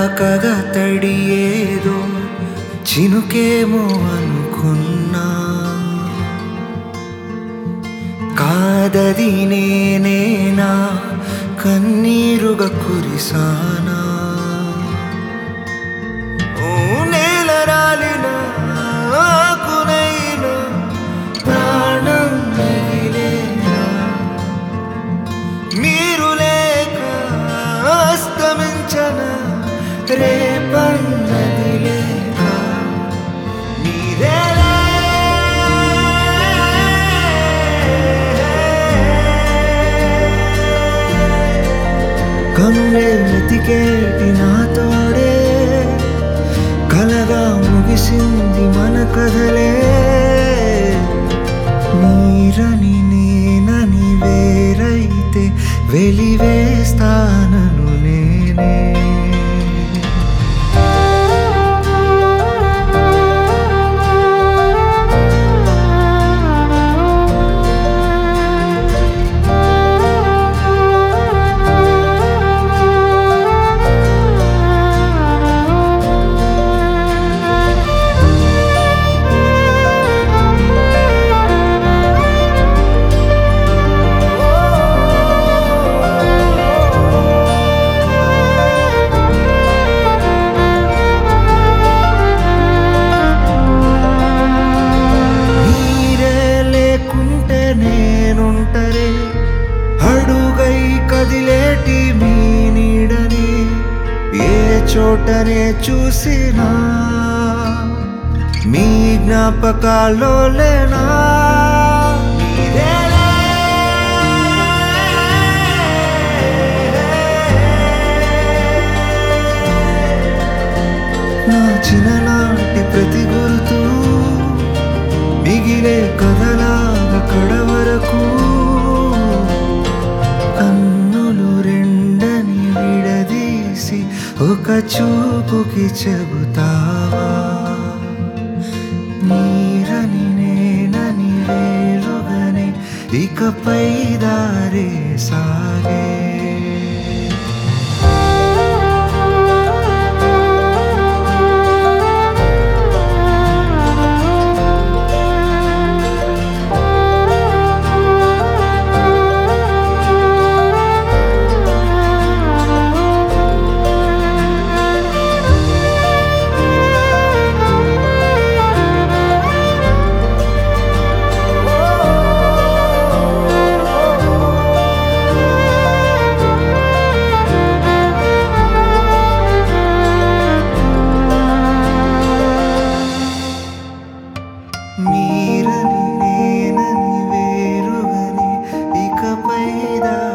తాకగా తడి ఏదో చినుకేమో అనుకున్నా కాదది నేనేనా కన్నీరుగా కురిసానా ఓ నేల రాలిన ఆకునైనా ప్రాణం మిగిలేనా మీరు లేక అస్తమించన రేపన్నది లేక మీరేలే కనులే వెతికేటి నా తోడే కలగా ముగిసింది మన కథలే నీరని నేనని వేరైతే వెలివేస్తానను నేనే నీరే లేకుంటే నేనుంటరే అడుగై కదిలేటి మీ నీడని ఏ చోటనే చూసినా మీ జ్ఞాపకాల్లో లేనా మీరేలే. నా చిన్ననాటి ప్రతి గుర్తు మిగిలే కథలాగా కడవరకు కన్నులు రెండని విడదీసి ఒక చూపుకి చెబుతావా నీరని నేనని వేలుగనే ఇకపై దారే సాగే మీరని నేనని వేరుగని ఇకపై దా